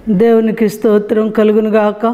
దేవునికి స్తోత్రం కలుగునుగాక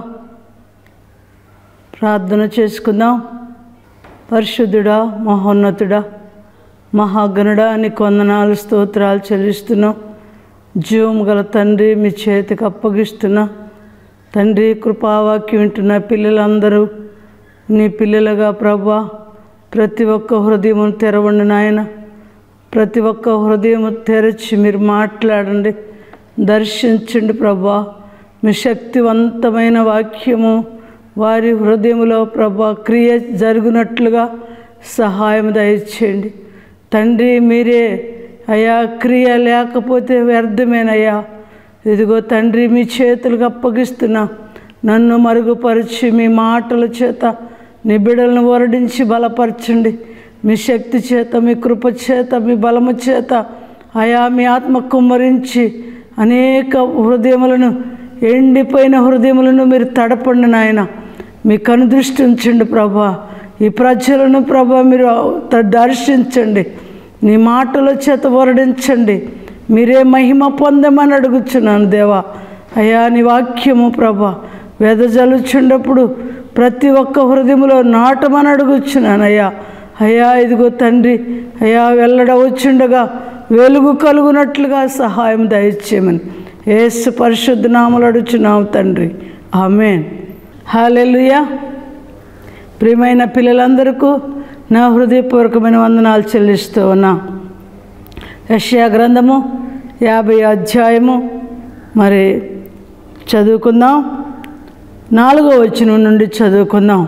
ప్రార్థన చేసుకుందాం పరిశుద్ధుడా మహోన్నతుడా మహాగణుడా అని కొందనాలు స్తోత్రాలు చెల్లిస్తున్నాం జీవం గల తండ్రి మీ చేతికి అప్పగిస్తున్నా తండ్రి కృపావాక్యం వింటున్న పిల్లలందరూ నీ పిల్లలుగా ప్రభా ప్రతి ఒక్క హృదయం తెరవండి నాయన ప్రతి ఒక్క హృదయం తెరచి మీరు మాట్లాడండి దర్శించండి ప్రభా మీ శక్తివంతమైన వాక్యము వారి హృదయంలో ప్రభా క్రియ జరుగునట్లుగా సహాయం దయచేయండి తండ్రి మీరే అయా క్రియ లేకపోతే వ్యర్థమేనయ్యా ఇదిగో తండ్రి మీ చేతులకు అప్పగిస్తున్నా నన్ను మరుగుపరిచి మీ మాటల చేత నీ బిడలను వరడించి బలపరచండి మీ శక్తి చేత మీ కృప చేత మీ బలము చేత అయా మీ ఆత్మ కుమ్మరించి అనేక హృదయములను ఎండిపోయిన హృదయములను మీరు తడపండి నాయన మీ కనుదృష్టి ఉంచండి ప్రభా ఈ ప్రజలను ప్రభా మీరు త- దర్శించండి నీ మాటల చేత వరడించండి మీరే మహిమ పొందమని అడుగుచున్నాను దేవా అయ్యా నీ వాక్యము ప్రభా వెదజలుచుండప్పుడు ప్రతి ఒక్క హృదయంలో నాటమని అడుగుచున్నాను అయ్యా అయ్యా ఇదిగో తండ్రి అయ్యా వెల్లడ వచ్చుండగా వెలుగు కలుగునట్లుగా సహాయం దయచేయమని ఏసు పరిశుద్ధ నామలు అడుచున్నాము తండ్రి ఆమెన్ హాలెలుయా ప్రియమైన పిల్లలందరికీ నా హృదయపూర్వకమైన వందనాలు చెల్లిస్తూ ఉన్నా యష్యా గ్రంథము యాభై అధ్యాయము మరి చదువుకుందాం నాలుగో వచనం నుండి చదువుకుందాం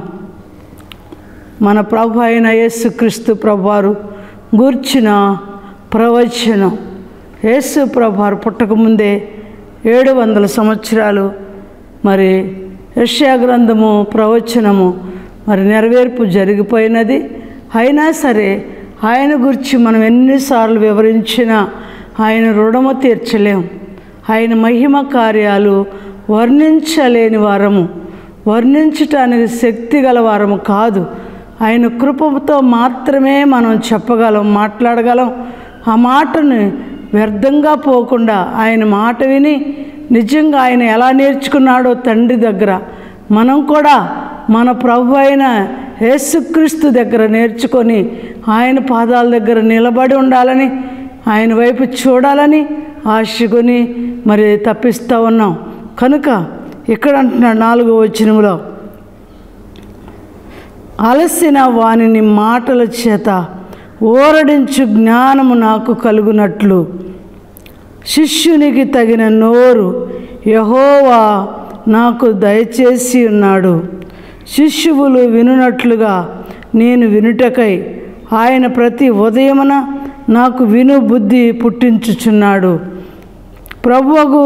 మన ప్రభు అయిన యేసుక్రీస్తు ప్రభువారు గూర్చిన ప్రవచనం యేసు ప్రభువారు పుట్టకముందే ఏడు వందల సంవత్సరాలు మరి యష్యా గ్రంథము ప్రవచనము మరి నెరవేర్పు జరిగిపోయినది అయినా సరే ఆయన గురించి మనం ఎన్నిసార్లు వివరించినా ఆయన రుణము తీర్చలేం ఆయన మహిమ కార్యాలు వర్ణించలేని వారము వర్ణించటానికి శక్తి గల వారము కాదు ఆయన కృపతో మాత్రమే మనం చెప్పగలం మాట్లాడగలం ఆ మాటను వ్యర్థంగా పోకుండా ఆయన మాట విని నిజంగా ఆయన ఎలా నేర్చుకున్నాడో తండ్రి దగ్గర మనం కూడా మన ప్రభు అయిన యేసుక్రీస్తు దగ్గర నేర్చుకొని ఆయన పాదాల దగ్గర నిలబడి ఉండాలని ఆయన వైపు చూడాలని ఆశకొని మరి తప్పిస్తూ ఉన్నాం కనుక ఇక్కడ అంటున్నాడు నాలుగో వచనంలో అలసిన వానిని మాటల చేత ఓరడించు జ్ఞానము నాకు కలుగునట్లు శిష్యునికి తగిన నోరు యహోవా నాకు దయచేసి ఉన్నాడు శిష్యువులు వినునట్లుగా నేను వినుటకై ఆయన ప్రతి ఉదయమున నాకు విను బుద్ధి పుట్టించుచున్నాడు ప్రభువకు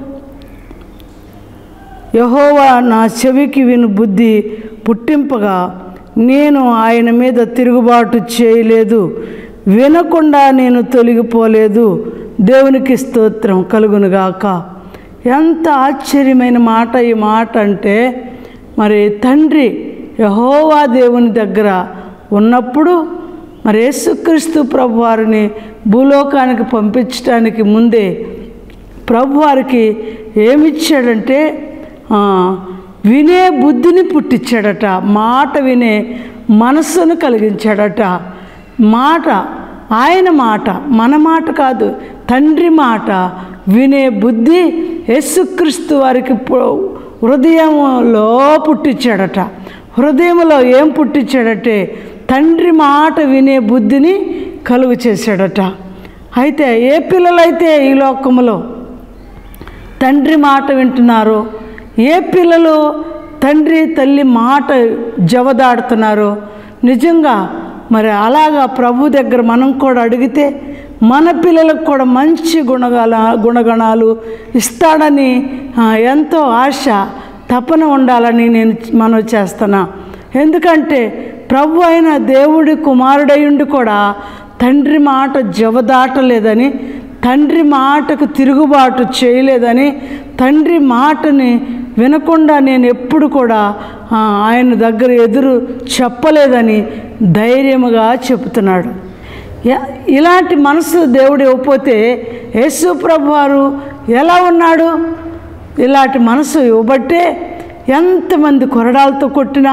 యహోవా నా చెవికి విను బుద్ధి పుట్టింపగా నేను ఆయన మీద తిరుగుబాటు చేయలేదు వినకుండా నేను తొలగిపోలేదు దేవునికి స్తోత్రం కలుగునుగాక ఎంత ఆశ్చర్యమైన మాట ఈ మాట అంటే మరి తండ్రి యహోవా దేవుని దగ్గర ఉన్నప్పుడు మరి యేసుక్రీస్తు ప్రభు వారిని భూలోకానికి పంపించడానికి ముందే ప్రభువారికి ఏమిచ్చాడంటే ఆ, వినే బుద్ధిని పుట్టించాడట మాట వినే మనస్సును కలిగించాడట మాట ఆయన మాట మన మాట కాదు తండ్రి మాట వినే బుద్ధి యేసుక్రీస్తు వారికి పు- హృదయంలో పుట్టించాడట హృదయంలో ఏం పుట్టించాడంటే తండ్రి మాట వినే బుద్ధిని కలుగు చేశాడట అయితే ఏ పిల్లలైతే ఈ లోకములో తండ్రి మాట వింటున్నారో ఏ పిల్లలు తండ్రి తల్లి మాట జవదాడుతున్నారో నిజంగా మరి అలాగా ప్రభు దగ్గర మనం కూడా అడిగితే మన పిల్లలకు కూడా మంచి గుణగల గుణగణాలు ఇస్తాడని ఆ, ఎంతో ఆశ తపన ఉండాలని నేను మనం చేస్తున్నా ఎందుకంటే ప్రభు అయిన దేవుడి కుమారుడయుండి కూడా తండ్రి మాట జవదాటలేదని తండ్రి మాటకు తిరుగుబాటు చేయలేదని తండ్రి మాటని వినకుండా నేను ఎప్పుడు కూడా ఆ, ఆయన దగ్గర ఎదురు చెప్పలేదని ధైర్యముగా చెబుతున్నాడు యా- ఇలాంటి మనసు దేవుడు ఇవ్వకపోతే యేసు ప్రభు వారు ఎలా ఉన్నాడు ఇలాంటి మనసు ఇవ్వబట్టే ఎంతమంది కొరడాలతో కొట్టినా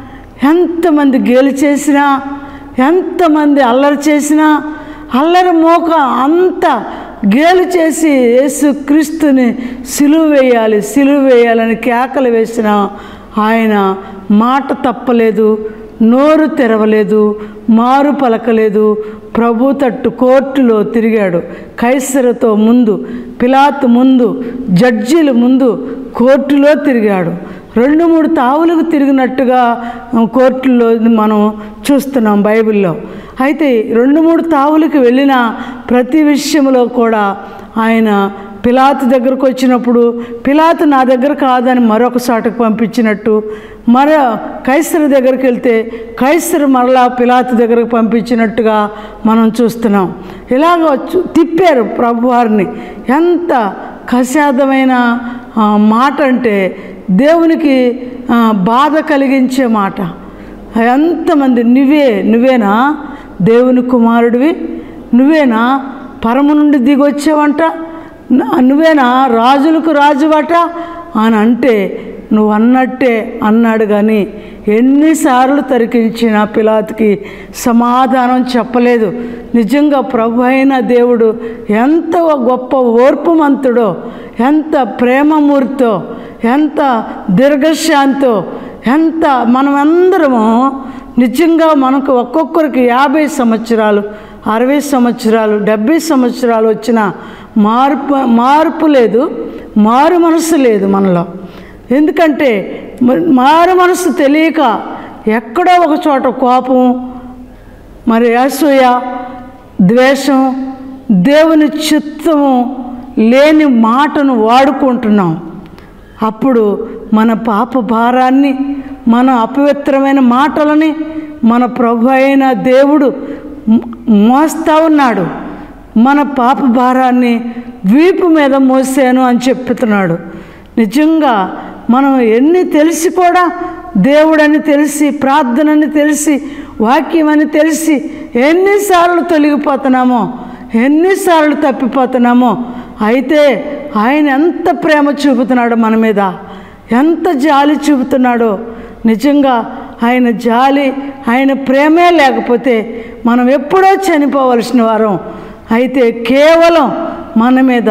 ఎంతమంది గేలి చేసినా ఎంతమంది అల్లరి చేసినా అల్లరి మోక అంత గేలు చేసి యేసు క్రీస్తుని సిలువ వేయాలి సిలువ వేయాలని కేకలు వేసిన ఆయన మాట తప్పలేదు నోరు తెరవలేదు మారు పలకలేదు ప్రభు తట్టు కోర్టులో తిరిగాడు కైసరతో ముందు పిలాతు ముందు జడ్జీల ముందు కోర్టులో తిరిగాడు రెండు మూడు తావులకు తిరిగినట్టుగా కోర్టుల్లో మనం చూస్తున్నాం బైబిల్లో అయితే రెండు మూడు తావులకు వెళ్ళిన ప్రతి విషయంలో కూడా ఆయన పిలాతు దగ్గరకు వచ్చినప్పుడు పిలాతు నా దగ్గర కాదని మరొక సాటుకు పంపించినట్టు మరో కైసరు దగ్గరికి వెళ్తే కైసరు మరలా పిలాతు దగ్గరకు పంపించినట్టుగా మనం చూస్తున్నాం ఇలాగ చూ- తిప్పారు ప్రభువారిని ఎంత కషాదమైన ఆ, మాట అంటే దేవునికి ఆ, బాధ కలిగించే మాట ఎంతమంది నువ్వే నువ్వేనా దేవుని కుమారుడివి నువ్వేనా పరము నుండి దిగొచ్చావంట న- నువ్వేనా రాజులకు రాజువట అని అంటే నువ్వు అన్నట్టే అన్నాడు కానీ ఎన్నిసార్లు తరికించిన పిలాతుకి సమాధానం చెప్పలేదు నిజంగా ప్రభు అయిన దేవుడు ఎంత గొప్ప ఓర్పుమంతుడో ఎంత ప్రేమమూర్తో ఎంత దీర్ఘశాంతో ఎంత మనమందరము నిజంగా మనకు ఒక్కొక్కరికి యాభై సంవత్సరాలు అరవై సంవత్సరాలు డెబ్భై సంవత్సరాలు వచ్చిన మార్పు మార్పు లేదు మారు మనసు లేదు మనలో ఎందుకంటే మ- మారు మనసు తెలియక ఎక్కడో ఒక చోట కోపం మరి అసూయ ద్వేషం దేవుని చిత్తము లేని మాటను వాడుకుంటున్నాం అప్పుడు మన పాప భారాన్ని మన అపవిత్రమైన మాటలని మన ప్రభు అయిన దేవుడు మో- మోస్తా ఉన్నాడు మన పాప భారాన్ని వీపు మీద మోసాను అని చెప్తున్నాడు నిజంగా మనం ఎన్ని తెలిసి కూడా దేవుడని తెలిసి ప్రార్థనని తెలిసి వాక్యం అని తెలిసి ఎన్నిసార్లు తొలగిపోతున్నామో ఎన్నిసార్లు తప్పిపోతున్నామో అయితే ఆయన ఎంత ప్రేమ చూపుతున్నాడో మన మీద ఎంత జాలి చూపుతున్నాడో నిజంగా ఆయన జాలి ఆయన ప్రేమే లేకపోతే మనం ఎప్పుడో చనిపోవలసిన వారం అయితే కేవలం మన మీద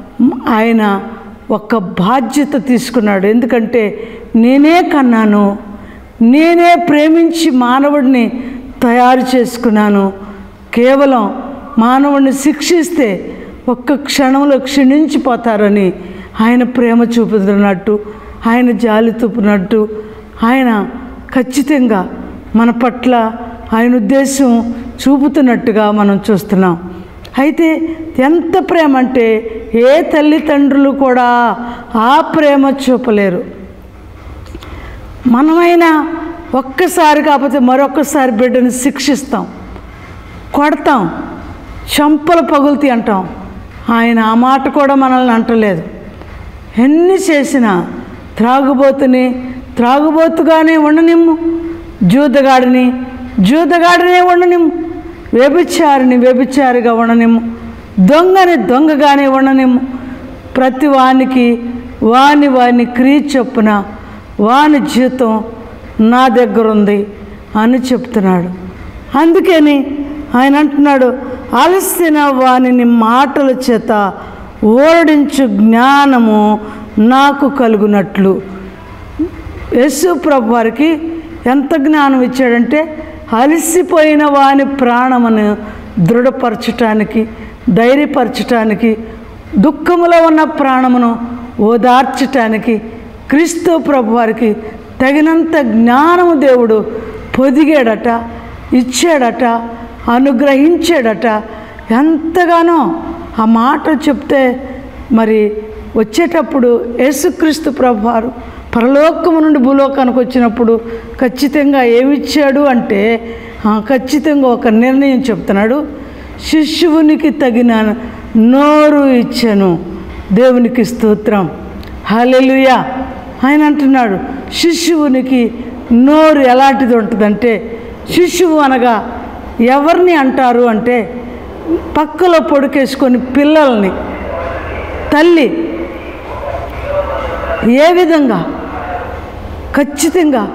ఆయన ఒక బాధ్యత తీసుకున్నాడు ఎందుకంటే నేనే కన్నాను నేనే ప్రేమించి మానవుడిని తయారు చేసుకున్నాను కేవలం మానవుడిని శిక్షిస్తే ఒక్క క్షణంలో క్షీణించిపోతారని ఆయన ప్రేమ చూపుతున్నట్టు ఆయన జాలి చూపునట్టు ఆయన ఖచ్చితంగా మన పట్ల ఆయన ఉద్దేశం చూపుతున్నట్టుగా మనం చూస్తున్నాం అయితే ఎంత ప్రేమ అంటే ఏ తల్లిదండ్రులు కూడా ఆ ప్రేమ చూపలేరు మనమైనా ఒక్కసారి కాకపోతే మరొకసారి బిడ్డను శిక్షిస్తాం కొడతాం చంపలు పగులుతి అంటాం ఆయన ఆ మాట కూడా మనల్ని అంటలేదు ఎన్ని చేసినా త్రాగుబోతుని త్రాగుబోతుగానే ఉండనిమ్ము జూదగాడిని జూదగాడినే ఉండనిమ్ము వ్యభిచారిని వ్యభిచారిగా ఉండనిమ్ము దొంగని దొంగగానే ఉండనిమ్ము ప్రతి వానికి వాని వాని క్రియ చొప్పున వాని జీతం నా దగ్గర ఉంది అని చెప్తున్నాడు అందుకని ఆయన అంటున్నాడు అలసిన వానిని మాటల చేత ఓడించు జ్ఞానము నాకు కలుగునట్లు యేసు ప్రభు వారికి ఎంత జ్ఞానం ఇచ్చాడంటే అలసిపోయిన వాని ప్రాణమును దృఢపరచటానికి ధైర్యపరచటానికి దుఃఖములో ఉన్న ప్రాణమును ఓదార్చటానికి క్రీస్తు ప్రభు వారికి తగినంత జ్ఞానము దేవుడు పొదిగాడట ఇచ్చాడట అనుగ్రహించాడట ఎంతగానో ఆ మాట చెప్తే మరి వచ్చేటప్పుడు యేసుక్రీస్తు ప్రభువారు పరలోకము నుండి భూలోకానికి వచ్చినప్పుడు ఖచ్చితంగా ఏమిచ్చాడు అంటే ఆ, ఖచ్చితంగా ఒక నిర్ణయం చెప్తున్నాడు శిష్యువునికి తగిన నోరు ఇచ్చాను దేవునికి స్తోత్రం హల్లెలూయా ఆయన అంటున్నాడు శిష్యువునికి నోరు ఎలాంటిది ఉంటుందంటే శిశువు అనగా ఎవరిని అంటారు అంటే పక్కలో పొడికేసుకొని పిల్లల్ని తల్లి ఏ విధంగా ఖచ్చితంగా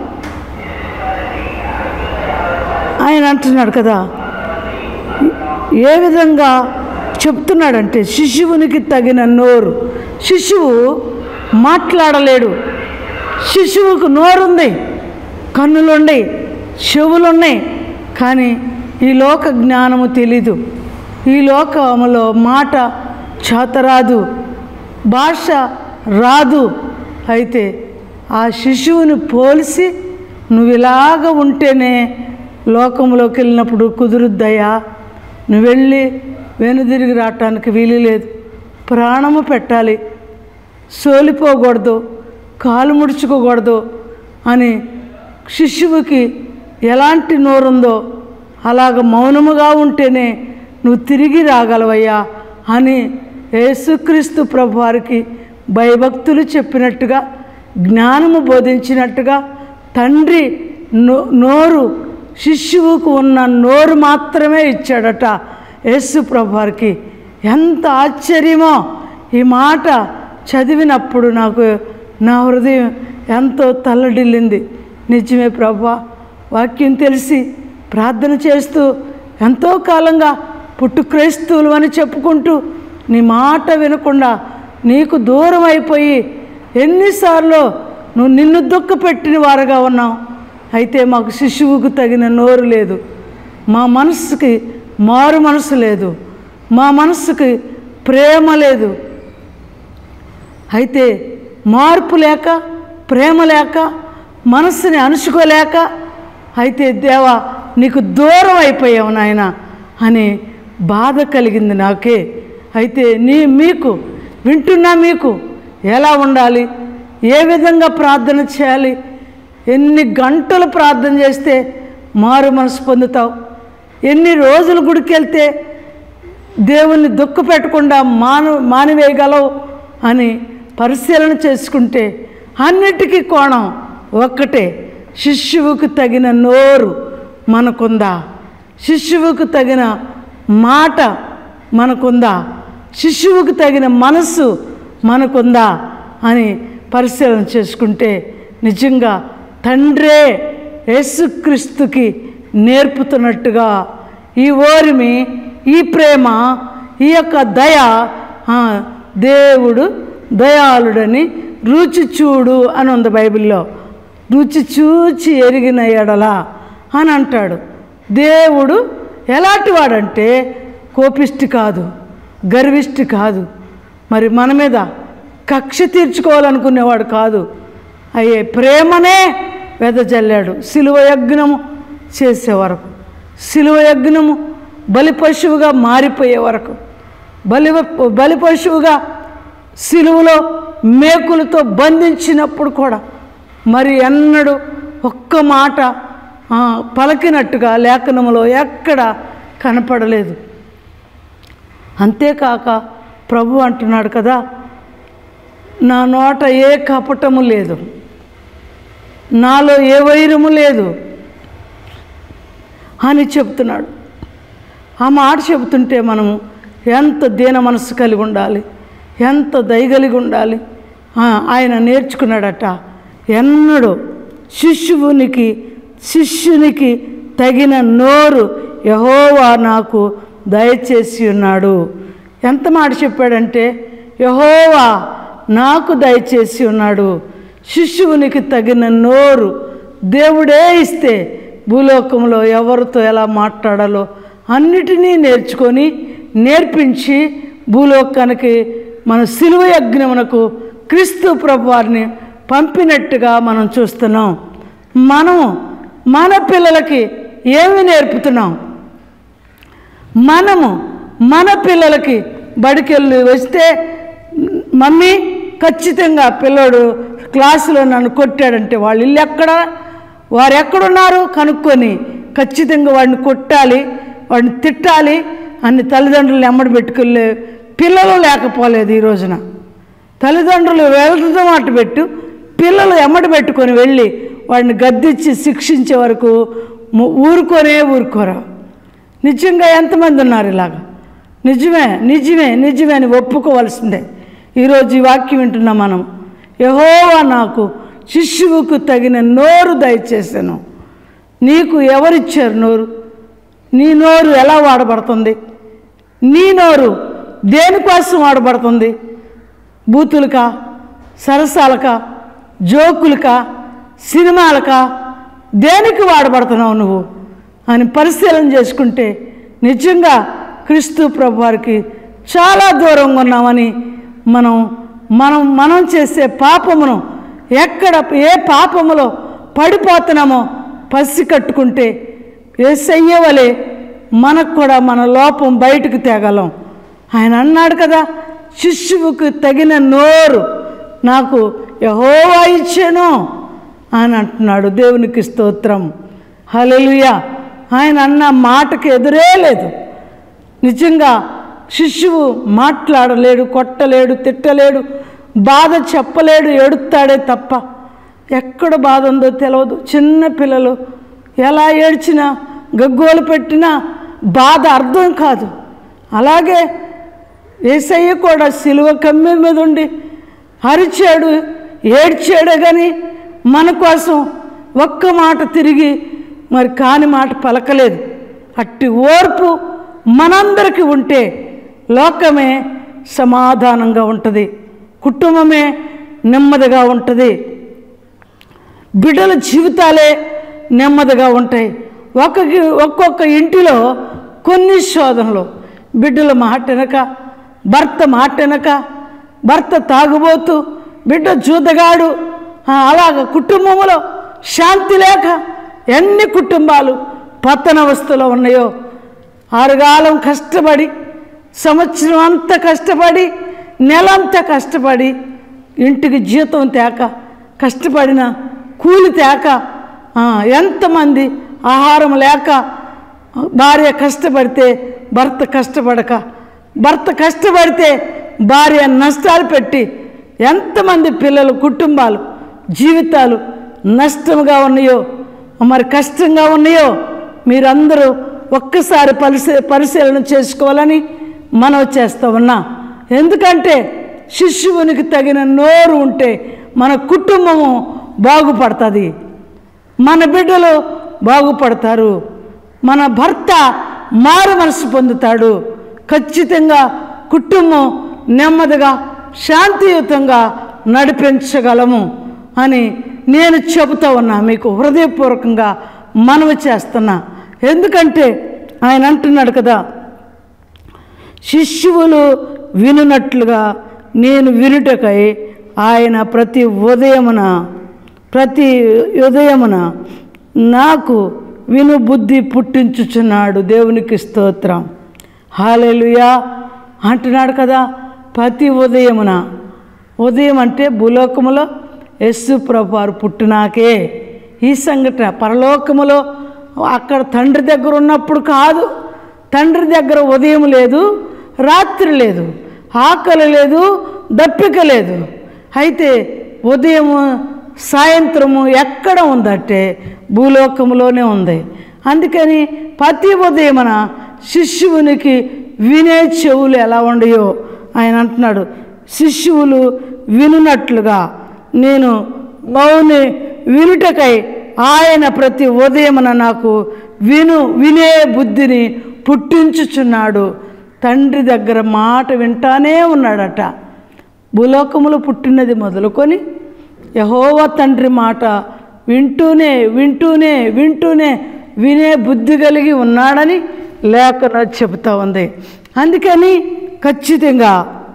ఆయన అంటున్నాడు కదా ఏ విధంగా చెప్తున్నాడంటే శిశువునికి తగిన నోరు శిశువు మాట్లాడలేడు శిశువుకు నోరుంది కన్నులున్నాయి చెవులున్నాయి కానీ ఈ లోక జ్ఞానము తెలీదు ఈ లోకములో మాట చేతరాదు భాష రాదు అయితే ఆ శిశువుని పోల్చి నువ్వు ఇలాగ ఉంటేనే లోకంలోకి వెళ్ళినప్పుడు కుదురుద్దయ్యా నువ్వు వెళ్ళి వెనుదిరిగి రావటానికి వీలు లేదు ప్రాణము పెట్టాలి సోలిపోకూడదు కాలు ముడుచుకోకూడదు అని శిష్యువుకి ఎలాంటి నోరుందో అలాగ మౌనముగా ఉంటేనే నువ్వు తిరిగి రాగలవయ్యా అని యేసుక్రీస్తు ప్రభు వారికి భయభక్తులు చెప్పినట్టుగా జ్ఞానము బోధించినట్టుగా తండ్రి నో నోరు శిష్యువుకు ఉన్న నోరు మాత్రమే ఇచ్చాడట యేసు ప్రభు వారికి ఎంత ఆశ్చర్యమో ఈ మాట చదివినప్పుడు నాకు నా హృదయం ఎంతో తల్లడిల్లింది నిజమే ప్రభా వాక్యం తెలిసి ప్రార్థన చేస్తూ ఎంతో కాలంగా పుట్టు క్రైస్తవులు అని చెప్పుకుంటూ నీ మాట వినకుండా నీకు దూరం అయిపోయి ఎన్నిసార్లు నువ్వు నిన్ను దుఃఖపెట్టిన వారుగా ఉన్నావు అయితే మాకు శిశువుకు తగిన నోరు లేదు మా మనసుకి మారు మనసు లేదు మా మనసుకి ప్రేమ లేదు అయితే మార్పు లేక ప్రేమ లేక మనస్సుని అణుచుకోలేక అయితే దేవా నీకు దూరం అయిపోయావు నాయన అని బాధ కలిగింది నాకే అయితే నీ మీకు వింటున్నా మీకు ఎలా ఉండాలి ఏ విధంగా ప్రార్థన చేయాలి ఎన్ని గంటలు ప్రార్థన చేస్తే మారు మనసు పొందుతావు ఎన్ని రోజులు గుడికి వెళ్తే దేవుణ్ణి దుఃఖ పెట్టకుండా మాను మానివేయగలవు అని పరిశీలన చేసుకుంటే అన్నిటికీ కోణం ఒక్కటే శిష్యువుకు తగిన నోరు మనకుందా శిష్యువుకు తగిన మాట మనకుందా శిష్యువుకు తగిన మనస్సు మనకుందా అని పరిశీలన చేసుకుంటే నిజంగా తండ్రే యేసుక్రీస్తుకి నేర్పుతున్నట్టుగా ఈ ఓరిమి ఈ ప్రేమ ఈ యొక్క దయ ఆ, దేవుడు దయాళుడని రుచి చూడు అని ఉంది బైబిల్లో రుచి చూచి ఎరిగిన ఎడల అని అంటాడు దేవుడు ఎలాంటి వాడంటే కోపిష్టి కాదు గర్విష్టి కాదు మరి మన మీద కక్ష తీర్చుకోవాలనుకునేవాడు కాదు అయ్యే ప్రేమనే వెదజల్లాడు సిలువ యజ్ఞము చేసే వరకు సిలువ యజ్ఞము బలి పశువుగా మారిపోయే వరకు బలి బలి పశువుగా సిలువలో మేకులతో బంధించినప్పుడు కూడా మరి ఎన్నడూ ఒక్క మాట ఆ, పలికినట్టుగా లేఖనములో ఎక్కడ కనపడలేదు అంతేకాక ప్రభు అంటున్నాడు కదా నా నోట ఏ కపటము లేదు నాలో ఏ వైరము లేదు అని చెప్తున్నాడు ఆ మాట చెబుతుంటే మనము ఎంత దీన మనసు కలిగి ఉండాలి ఎంత దయగలిగి ఉండాలి ఆ, ఆయన నేర్చుకున్నాడట ఎన్నడూ శిష్యువునికి శిష్యునికి తగిన నోరు యహోవా నాకు దయచేసి ఉన్నాడు ఎంత మాట చెప్పాడంటే యహోవా నాకు దయచేసి ఉన్నాడు శిష్యువునికి తగిన నోరు దేవుడే ఇస్తే భూలోకంలో ఎవరితో ఎలా మాట్లాడాలో అన్నిటినీ నేర్చుకొని నేర్పించి భూలోకానికి మన సిలువ యజ్ఞమునకు క్రీస్తు ప్రభు వారిని పంపినట్టుగా మనం చూస్తున్నాం మనము మన పిల్లలకి ఏమి నేర్పుతున్నాం మనము మన పిల్లలకి బడికెళ్ళి వస్తే మమ్మీ ఖచ్చితంగా పిల్లోడు క్లాసులో నన్ను కొట్టాడంటే వాళ్ళ ఇల్లు ఎక్కడ వారు ఎక్కడున్నారు కనుక్కొని ఖచ్చితంగా వాడిని కొట్టాలి వాడిని తిట్టాలి అన్ని తల్లిదండ్రులు ఎమ్మడి పెట్టుకెళ్ళే పిల్లలు లేకపోలేదు ఈ రోజున తల్లిదండ్రులు వెళ్ళడం అటు పెట్టు పిల్లలు ఎమ్మడి పెట్టుకొని వెళ్ళి వాడిని గద్దించి శిక్షించే వరకు ము- ఊరుకోనే ఊరుకోరా నిజంగా ఎంతమంది ఉన్నారు ఇలాగా నిజమే నిజమే నిజమే అని ఒప్పుకోవాల్సిందే ఈరోజు ఈ వాక్యం వింటున్నాం మనం యహోవా నాకు శిష్యువుకు తగిన నోరు దయచేసాను నీకు ఎవరిచ్చారు నోరు నీ నోరు ఎలా వాడబడుతుంది నీ నోరు దేనికోసం వాడబడుతుంది బూతులకా సరసాలకా జోకులకా సినిమాలకా దేనికి వాడబడుతున్నావు నువ్వు అని పరిశీలన చేసుకుంటే నిజంగా క్రీస్తు ప్రభు వారికి చాలా దూరంగా ఉన్నామని మనం మనం మనం చేసే పాపమును ఎక్కడ ఏ పాపములో పడిపోతున్నామో పసి కట్టుకుంటే ఏ వలె మనకు కూడా మన లోపం బయటకు తేగలం ఆయన అన్నాడు కదా శిష్యువుకు తగిన నోరు నాకు యహోవా ఇచ్చాను అని అంటున్నాడు దేవునికి స్తోత్రం హల్లెలూయా ఆయన అన్న మాటకి ఎదురే లేదు నిజంగా శిష్యువు మాట్లాడలేడు కొట్టలేడు తిట్టలేడు బాధ చెప్పలేడు ఏడుస్తాడే తప్ప ఎక్కడ బాధ ఉందో తెలియదు చిన్న పిల్లలు ఎలా ఏడ్చినా గగ్గోలు పెట్టినా బాధ అర్థం కాదు అలాగే ఏసయ్య కూడా సిలువ కమ్మి మీద ఉండి అరిచాడు ఏడ్చాడే కానీ మన కోసం ఒక్క మాట తిరిగి మరి కాని మాట పలకలేదు అట్టి ఓర్పు మనందరికీ ఉంటే లోకమే సమాధానంగా ఉంటుంది కుటుంబమే నెమ్మదిగా ఉంటుంది బిడ్డల జీవితాలే నెమ్మదిగా ఉంటాయి ఒక్కొక్క ఒక్కొక్క ఇంటిలో కొన్ని శోధనలు బిడ్డల మాట వెనక భర్త మాట వెనక భర్త తాగుబోతూ బిడ్డ జూదగాడు ఆ, అలాగ కుటుంబంలో శాంతి లేక ఎన్ని కుటుంబాలు పతనవస్థలో ఉన్నాయో ఆరుగాలం కష్టపడి సంవత్సరం అంతా కష్టపడి నెలంతా కష్టపడి ఇంటికి జీతం తేక కష్టపడిన కూలి తేక ఆ, ఎంతమంది ఆహారం లేక భార్య కష్టపడితే భర్త కష్టపడక భర్త కష్టపడితే భార్య నష్టాలు పెట్టి ఎంతమంది పిల్లలు కుటుంబాలు జీవితాలు నష్టంగా ఉన్నాయో మరి కష్టంగా ఉన్నాయో మీరందరూ ఒక్కసారి పరిశీ పరిశీలన చేసుకోవాలని మనం చేస్తూ ఉన్నా ఎందుకంటే శిష్యువునికి తగిన నోరు ఉంటే మన కుటుంబము బాగుపడుతుంది మన బిడ్డలు బాగుపడతారు మన భర్త మారు మనసు పొందుతాడు ఖచ్చితంగా కుటుంబం నెమ్మదిగా శాంతియుతంగా నడిపించగలము అని నేను చెబుతా ఉన్నా మీకు హృదయపూర్వకంగా మనవి చేస్తున్నా ఎందుకంటే ఆయన అంటున్నాడు కదా శిష్యువులు వినున్నట్లుగా నేను వినుటకై ఆయన ప్రతి ఉదయమున ప్రతి ఉదయమున నాకు విను బుద్ధి పుట్టించుచున్నాడు దేవునికి స్తోత్రం హాలేలుయా అంటున్నాడు కదా ప్రతి ఉదయమున ఉదయం అంటే భూలోకములో యస్సు ప్రభువారు పుట్టినాకే ఈ సంఘటన పరలోకములో అక్కడ తండ్రి దగ్గర ఉన్నప్పుడు కాదు తండ్రి దగ్గర ఉదయం లేదు రాత్రి లేదు ఆకలి లేదు దప్పిక లేదు అయితే ఉదయము సాయంత్రము ఎక్కడ ఉందంటే భూలోకములోనే ఉంది అందుకని ప్రతి ఉదయమున శిష్యువునికి వినే చెవులు ఎలా ఉండయో ఆయన అంటున్నాడు శిష్యువులు వినున్నట్లుగా నేను మౌని వినుటకై ఆయన ప్రతి ఉదయమున నాకు విను వినే బుద్ధిని పుట్టించుచున్నాడు తండ్రి దగ్గర మాట వింటానే ఉన్నాడట భూలోకములో పుట్టినది మొదలుకొని యహోవ తండ్రి మాట వింటూనే వింటూనే వింటూనే వినే బుద్ధి కలిగి ఉన్నాడని లేఖన చెబుతా ఉంది అందుకని ఖచ్చితంగా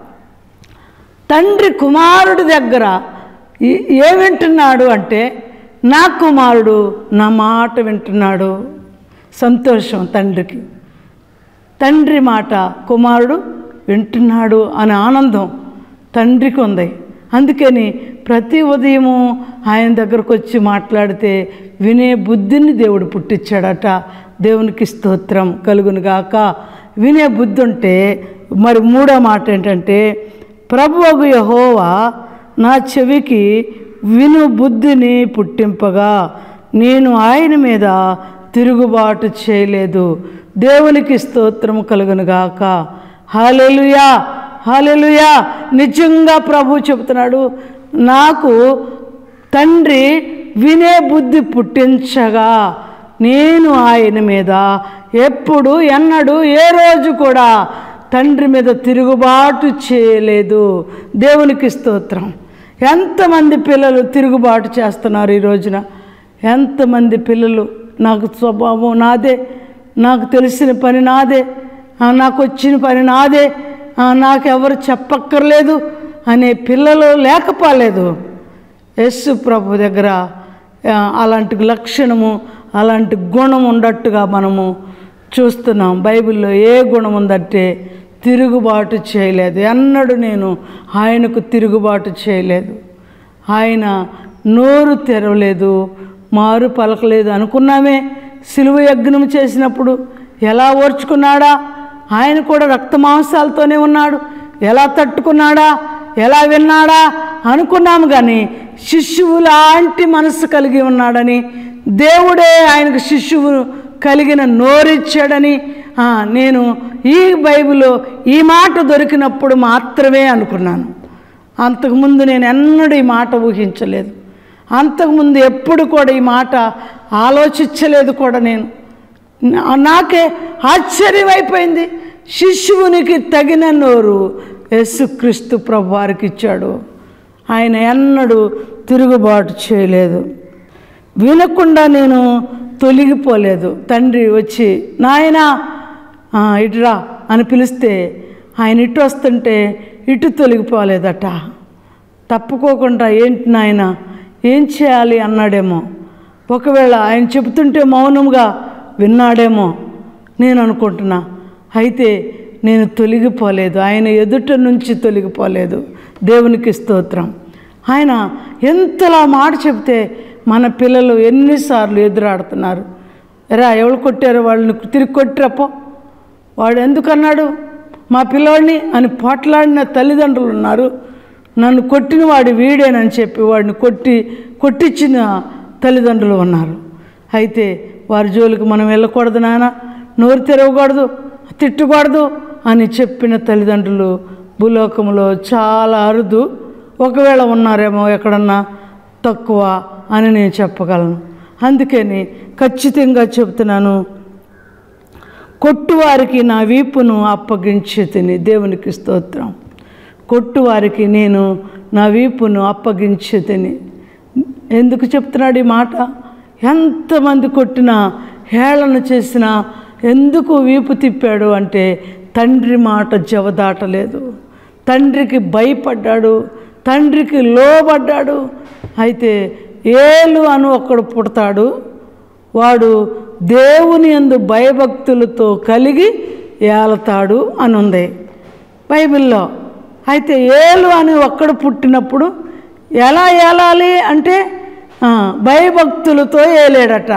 తండ్రి కుమారుడి దగ్గర ఏ- ఏ వింటున్నాడు అంటే నా కుమారుడు నా మాట వింటున్నాడు సంతోషం తండ్రికి తండ్రి మాట కుమారుడు వింటున్నాడు అనే ఆనందం తండ్రికి ఉంది అందుకని ప్రతి ఉదయము ఆయన దగ్గరకు వచ్చి మాట్లాడితే వినే బుద్ధిని దేవుడు పుట్టించాడట దేవునికి స్తోత్రం కలుగునుగాక వినే బుద్ధి ఉంటే మరి మూడో మాట ఏంటంటే ప్రభువగు యహోవా నా చెవికి విను బుద్ధిని పుట్టింపగా నేను ఆయన మీద తిరుగుబాటు చేయలేదు దేవునికి స్తోత్రం కలుగునుగాక హాలెలుయా హాలెలుయా నిజంగా ప్రభు చెబుతున్నాడు నాకు తండ్రి వినే బుద్ధి పుట్టించగా నేను ఆయన మీద ఎప్పుడు ఎన్నడూ ఏ రోజు కూడా తండ్రి మీద తిరుగుబాటు చేయలేదు దేవునికి స్తోత్రం ఎంతమంది పిల్లలు తిరుగుబాటు చేస్తున్నారు ఈ రోజున ఎంతమంది పిల్లలు నాకు స్వభావం నాదే నాకు తెలిసిన పని నాదే ఆ, నాకు వచ్చిన పని నాదే ఆ, నాకెవరు చెప్పక్కర్లేదు అనే పిల్లలు లేకపోలేదు యేసు ప్రభు దగ్గర ఆ, అలాంటి లక్షణము అలాంటి గుణం ఉండట్టుగా మనము చూస్తున్నాం బైబిల్లో ఏ గుణం ఉందంటే తిరుగుబాటు చేయలేదు ఎన్నడూ నేను ఆయనకు తిరుగుబాటు చేయలేదు ఆయన నోరు తెరవలేదు మారు పలకలేదు అనుకున్నామే సిలువ యజ్ఞం చేసినప్పుడు ఎలా ఓర్చుకున్నాడా ఆయన కూడా రక్త మాంసాలతోనే ఉన్నాడు ఎలా తట్టుకున్నాడా ఎలా విన్నాడా అనుకున్నాము కానీ శిష్యువు లాంటి మనసు కలిగి ఉన్నాడని దేవుడే ఆయనకు శిష్యువు కలిగిన నోరిచ్చాడని ఆ, నేను ఈ బైబిల్లో ఈ మాట దొరికినప్పుడు మాత్రమే అనుకున్నాను అంతకుముందు నేను ఎన్నడూ ఈ మాట ఊహించలేదు అంతకుముందు ఎప్పుడు కూడా ఈ మాట ఆలోచించలేదు కూడా నేను నా- నాకే ఆశ్చర్యమైపోయింది శిశువునికి తగిన నోరు యేసుక్రీస్తు ప్రభు వారికి ఇచ్చాడు ఆయన ఎన్నడూ తిరుగుబాటు చేయలేదు వినకుండా నేను తొలగిపోలేదు తండ్రి వచ్చి నాయనా ఆ, ఇటురా అని పిలిస్తే ఆయన ఇటు వస్తుంటే ఇటు తొలగిపోలేదట తప్పుకోకుండా ఏంటి నాయన ఏం చేయాలి అన్నాడేమో ఒకవేళ ఆయన చెబుతుంటే మౌనంగా విన్నాడేమో నేను అనుకుంటున్నా అయితే నేను తొలగిపోలేదు ఆయన ఎదుట నుంచి తొలగిపోలేదు దేవునికి స్తోత్రం ఆయన ఎంతలా మాట చెప్తే మన పిల్లలు ఎన్నిసార్లు ఎదురాడుతున్నారు ఎరా ఎవరు కొట్టారు వాళ్ళని తిరిగి కొట్టిరప్పో వాడు ఎందుకన్నాడు మా పిల్లోడిని అని పోట్లాడిన తల్లిదండ్రులు ఉన్నారు నన్ను కొట్టిన వాడు వీడేనని చెప్పి వాడిని కొట్టి కొట్టించిన తల్లిదండ్రులు ఉన్నారు అయితే వారి జోలికి మనం వెళ్ళకూడదు నాన్న నోరు తెరవకూడదు తిట్టకూడదు అని చెప్పిన తల్లిదండ్రులు భూలోకంలో చాలా అరుదు ఒకవేళ ఉన్నారేమో ఎక్కడన్నా తక్కువ అని నేను చెప్పగలను అందుకని ఖచ్చితంగా చెబుతున్నాను కొట్టువారికి నా వీపును అప్పగించి తిని దేవునికి స్తోత్రం కొట్టువారికి నేను నా వీపును అప్పగించి తిని ఎందుకు చెప్తున్నాడు ఈ మాట ఎంతమంది కొట్టినా హేళన చేసినా ఎందుకు వీపు తిప్పాడు అంటే తండ్రి మాట జవదాటలేదు తండ్రికి భయపడ్డాడు తండ్రికి లోబడ్డాడు అయితే ఏలు అను ఒకడు పుడతాడు వాడు దేవుని యందు భయభక్తులతో కలిగి ఏలతాడు అని ఉంది బైబిల్లో అయితే ఏలు అని ఒక్కడు పుట్టినప్పుడు ఎలా ఏలాలి అంటే ఆ, భయభక్తులతో ఏలేడట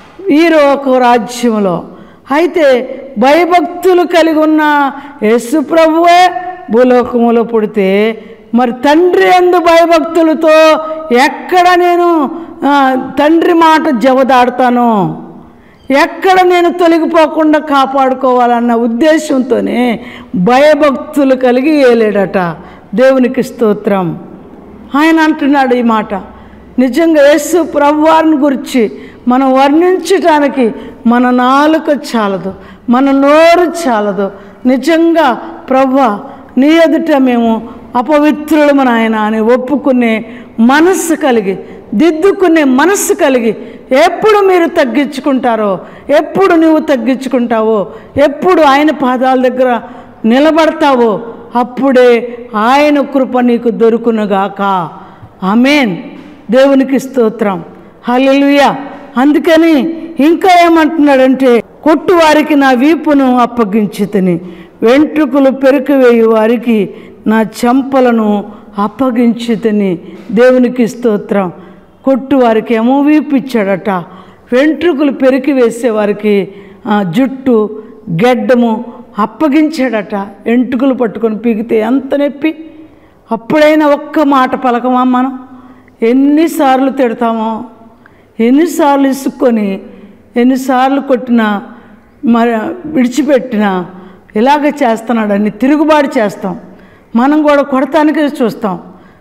ఈరోక రాజ్యంలో అయితే భయభక్తులు కలిగి ఉన్న యేసు ప్రభువే భూలోకములో పుడితే మరి తండ్రి ఎందు భయభక్తులతో ఎక్కడ నేను ఆ, తండ్రి మాట జవదాడతానో ఎక్కడ నేను తొలగిపోకుండా కాపాడుకోవాలన్న ఉద్దేశంతోనే భయభక్తులు కలిగి ఏలేడట దేవునికి స్తోత్రం ఆయన అంటున్నాడు ఈ మాట నిజంగా యేసు ప్రభువారిని గురించి మనం వర్ణించటానికి మన నాలుక చాలదు మన నోరు చాలదు నిజంగా ప్రభు నీ ఎదుట మేము అపవిత్రులము నాయన అని ఒప్పుకునే మనస్సు కలిగి దిద్దుకునే మనస్సు కలిగి ఎప్పుడు మీరు తగ్గించుకుంటారో ఎప్పుడు నువ్వు తగ్గించుకుంటావో ఎప్పుడు ఆయన పాదాల దగ్గర నిలబడతావో అప్పుడే ఆయన కృప నీకు దొరుకునుగాక ఆమెన్ దేవునికి స్తోత్రం హల్లెలూయా అందుకని ఇంకా ఏమంటున్నాడంటే కొట్టు వారికి నా వీపును అప్పగించి తిని వెంట్రుకలు పెరుకువేయి వారికి నా చెంపలను అప్పగించి తిని దేవునికి స్తోత్రం కొట్టు వారికి ఏమో వీపు ఇచ్చాడట వెంట్రుకలు పెరికి వేసేవారికి ఆ, జుట్టు గెడ్డము అప్పగించాడట వెంట్రుకలు పట్టుకొని పీకితే ఎంత నొప్పి అప్పుడైనా ఒక్క మాట పలకమా మనం ఎన్నిసార్లు తిడతామో ఎన్నిసార్లు ఇసుక్కొని ఎన్నిసార్లు కొట్టినా మరి విడిచిపెట్టినా ఇలాగ చేస్తున్నాడని తిరుగుబాటు చేస్తాం మనం కూడా కొడతానికే చూస్తాం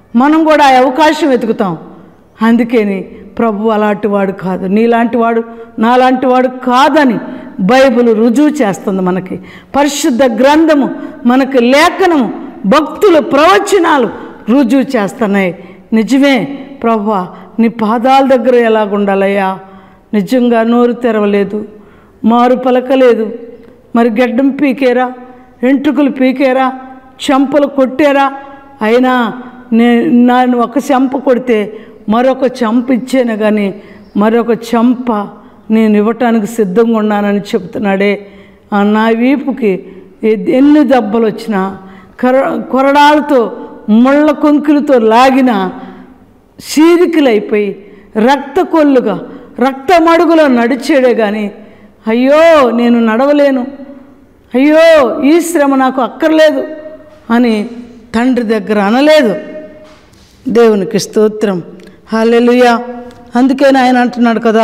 మనం కూడా ఆ అవకాశం వెతుకుతాం అందుకని ప్రభు అలాంటి వాడు కాదు నీలాంటి వాడు నాలాంటి వాడు కాదని బైబిల్ రుజువు చేస్తుంది మనకి పరిశుద్ధ గ్రంథము మనకు లేఖనము భక్తుల ప్రవచనాలు రుజువు చేస్తున్నాయి నిజమే ప్రభు నీ పాదాల దగ్గర ఎలాగుండాలయ్యా నిజంగా నోరు తెరవలేదు మారు పలకలేదు మరి గడ్డం పీకేరా వెంట్రుకలు పీకేరా చెంపలు కొట్టారా అయినా నే నన్ను ఒక చెంప కొడితే మరొక చెంప ఇచ్చాను కానీ మరొక చెంప నేను ఇవ్వటానికి సిద్ధంగా ఉన్నానని చెప్తున్నాడే ఆ నా వీపుకి ఎ- ఎన్ని దెబ్బలు వచ్చినా కర కొరడాలతో ముళ్ళ కొంకులతో లాగిన చీరికలైపోయి రక్త కొల్లుగా రక్త మడుగులో నడిచేడే కానీ అయ్యో నేను నడవలేను అయ్యో ఈ శ్రమ నాకు అక్కర్లేదు అని తండ్రి దగ్గర అనలేదు దేవునికి స్తోత్రం హల్లెలూయా అందుకని ఆయన అంటున్నాడు కదా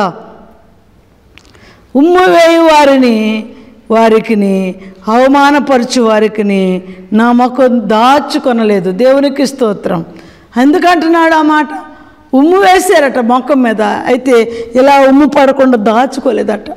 ఉమ్ము వేయి వారిని వారికిని అవమానపరచు వారికిని నా ముఖం దాచుకొనలేదు దేవునికి స్తోత్రం ఎందుకంటున్నాడు ఆ మాట ఉమ్ము వేశారట మొఖం మీద అయితే ఇలా ఉమ్ము పడకుండా దాచుకోలేదట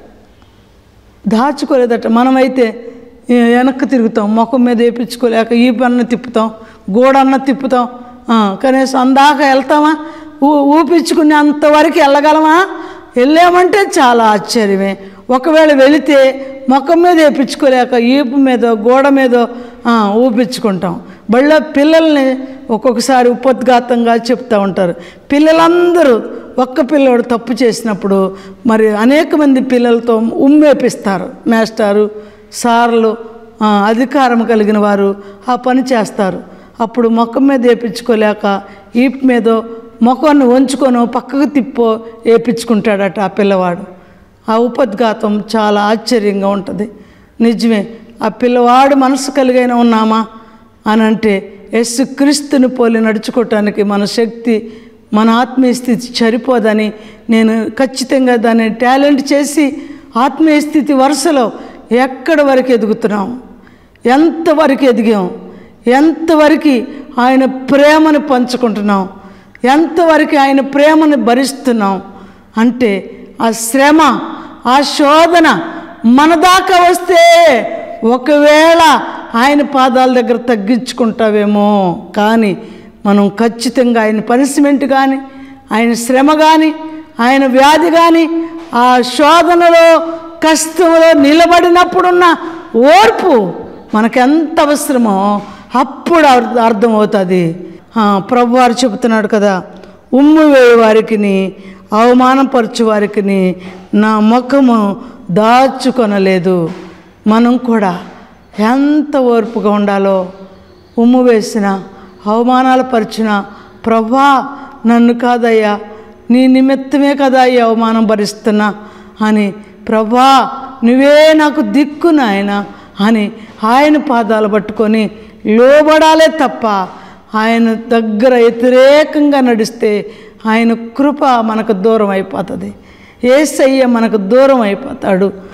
దాచుకోలేదట మనమైతే ఏ, వెనక్కి తిరుగుతాం ముఖం మీద వేయించుకోలేక ఈ పన్న తిప్పుతాం గోడన్న తిప్పుతాం ఆ, కనీసం అందాక వెళ్తామా ఊ ఊపించుకునే అంతవరకు వెళ్ళగలమా వెళ్ళామంటే చాలా ఆశ్చర్యమే ఒకవేళ వెళితే ముఖం మీద వేయించుకోలేక ఈపు మీద గోడ మీద ఆ, ఊపించుకుంటాం బళ్ళ పిల్లల్ని ఒక్కొక్కసారి ఉపద్ఘాతంగా చెప్తూ ఉంటారు పిల్లలందరూ ఒక్క పిల్లోడు తప్పు చేసినప్పుడు మరి అనేక మంది పిల్లలతో ఉమ్మేపిస్తారు మేస్టారు సార్లు ఆ, అధికారం కలిగిన వారు ఆ పని చేస్తారు అప్పుడు ముఖం మీద వేపించుకోలేక ఈపు మీదో ముఖాన్ని వంచుకొనో పక్కకు తిప్పో వేపించుకుంటాడట ఆ పిల్లవాడు ఆ ఉపద్ఘాతం చాలా ఆశ్చర్యంగా ఉంటుంది నిజమే ఆ పిల్లవాడు మనసు కలిగైన ఉన్నామా అని అంటే యస్సు క్రీస్తుని పోలి నడుచుకోవటానికి మన శక్తి మన ఆత్మీయ స్థితి సరిపోదని నేను ఖచ్చితంగా దాన్ని టాలెంట్ చేసి ఆత్మీయ స్థితి వరుసలో ఎక్కడి వరకు ఎదుగుతున్నాం ఎంతవరకు ఎదిగాం ఎంతవరకు ఆయన ప్రేమను పంచుకుంటున్నాం ఎంతవరకు ఆయన ప్రేమను భరిస్తున్నాం అంటే ఆ శ్రమ ఆ శోధన మన దాకా వస్తే ఒకవేళ ఆయన పాదాల దగ్గర తగ్గించుకుంటావేమో కానీ మనం ఖచ్చితంగా ఆయన పనిష్మెంట్ కానీ ఆయన శ్రమ కానీ ఆయన వ్యాధి కానీ ఆ శోధనలో కష్టంలో నిలబడినప్పుడున్న ఓర్పు మనకెంత అవసరమో అప్పుడు అర్థ- అర్థమవుతుంది ఆ, ప్రభువారు చెబుతున్నాడు కదా ఉమ్ము వేయి వారికిని అవమానపరచు వారికిని నా ముఖము దాచుకొనలేదు మనం కూడా ఎంత ఓర్పుగా ఉండాలో ఉమ్ము వేసిన అవమానాలు పరిచిన ప్రభా నన్ను కాదయ్యా నీ నిమిత్తమే కదా ఈ అవమానం భరిస్తున్నా అని ప్రభా నువ్వే నాకు దిక్కు నాయన అని ఆయన పాదాలు పట్టుకొని లోబడాలే తప్ప ఆయన దగ్గర వ్యతిరేకంగా నడిస్తే ఆయన కృప మనకు దూరం అయిపోతుంది ఏసయ్య మనకు దూరం అయిపోతాడు